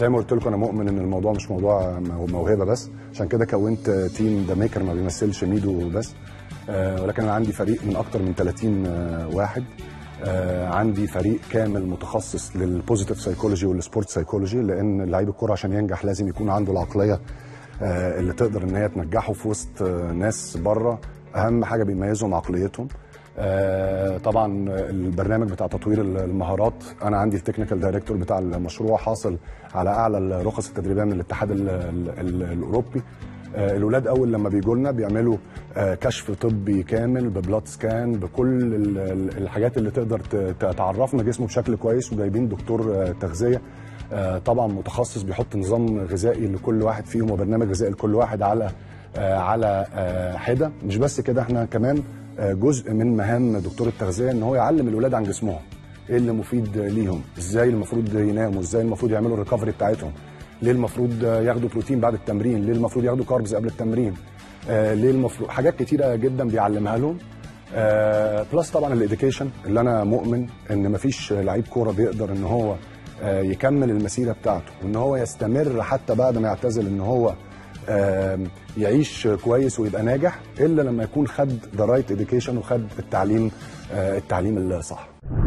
زي ما قلت لكم انا مؤمن ان الموضوع مش موضوع موهبه بس عشان كده كونت تيم ذا ميكر ما بيمثلش ميدو بس آه، ولكن انا عندي فريق من اكتر من 30 آه، واحد آه، عندي فريق كامل متخصص للبوزيتيف سايكولوجي والسبورت سايكولوجي لان لعيب الكوره عشان ينجح لازم يكون عنده العقليه آه، اللي تقدر ان هي تنجحه في وسط آه، ناس بره اهم حاجه بيميزهم عقليتهم آه، طبعا البرنامج بتاع تطوير المهارات انا عندي التكنيكال دايركتور بتاع المشروع حاصل على اعلى الرخص التدريبيه من الاتحاد ال- ال- ال- الاوروبي آه، الولاد اول لما بيجوا لنا بيعملوا آه، كشف طبي كامل ببلاد سكان بكل ال- ال- الحاجات اللي تقدر ت- ت- تعرفنا جسمه بشكل كويس وجايبين دكتور آه، تغذيه آه، طبعا متخصص بيحط نظام غذائي لكل واحد فيهم وبرنامج غذائي لكل واحد على آه، على آه، حده مش بس كده احنا كمان آه، جزء من مهام دكتور التغذيه ان هو يعلم الولاد عن جسمهم ايه اللي مفيد ليهم ازاي المفروض يناموا ازاي المفروض يعملوا الريكفري بتاعتهم ليه المفروض ياخدوا بروتين بعد التمرين ليه المفروض ياخدوا كاربز قبل التمرين آه ليه المفروض حاجات كتيره جدا بيعلمها لهم آه بلس طبعا الاديوكيشن اللي انا مؤمن ان مفيش لعيب كوره بيقدر ان هو آه يكمل المسيره بتاعته وان هو يستمر حتى بعد ما يعتزل ان هو آه يعيش كويس ويبقى ناجح الا لما يكون خد ذا رايت اديوكيشن وخد التعليم آه التعليم الصح